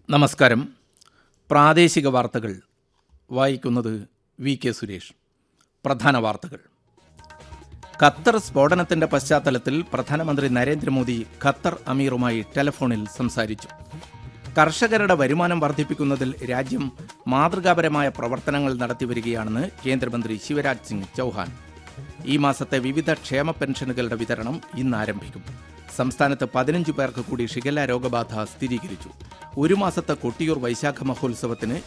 നമസ്കാരം പ്രാദേശിക വാർത്തകൾ വായിക്കുന്നത് വി കെ സുരേഷ് പ്രധാന വാർത്തകൾ ഖത്തർ സ്ഫോടനത്തിന്റെ പശ്ചാത്തലത്തിൽ പ്രധാനമന്ത്രി നരേന്ദ്രമോദി ഖത്തർ അമീറുമായി ടെലഫോണിൽ സംസാരിച്ചു കർഷകരുടെ വരുമാനം വർദ്ധിപ്പിക്കുന്നതിൽ രാജ്യം മാതൃകാപരമായ പ്രവർത്തനങ്ങൾ നടത്തിവരികയാണെന്ന് കേന്ദ്രമന്ത്രി ശിവരാജ് സിംഗ് ചൌഹാൻ ഈ മാസത്തെ വിവിധ ക്ഷേമ പെൻഷനുകളുടെ വിതരണം ഇന്ന് ആരംഭിക്കും സംസ്ഥാനത്ത് പതിനഞ്ച് പേർക്ക് കൂടി ഷിഗല്ല രോഗബാധ സ്ഥിരീകരിച്ചു ഒരു മാസത്തെ കൊട്ടിയൂർ വൈശാഖ മഹോത്സവത്തിന്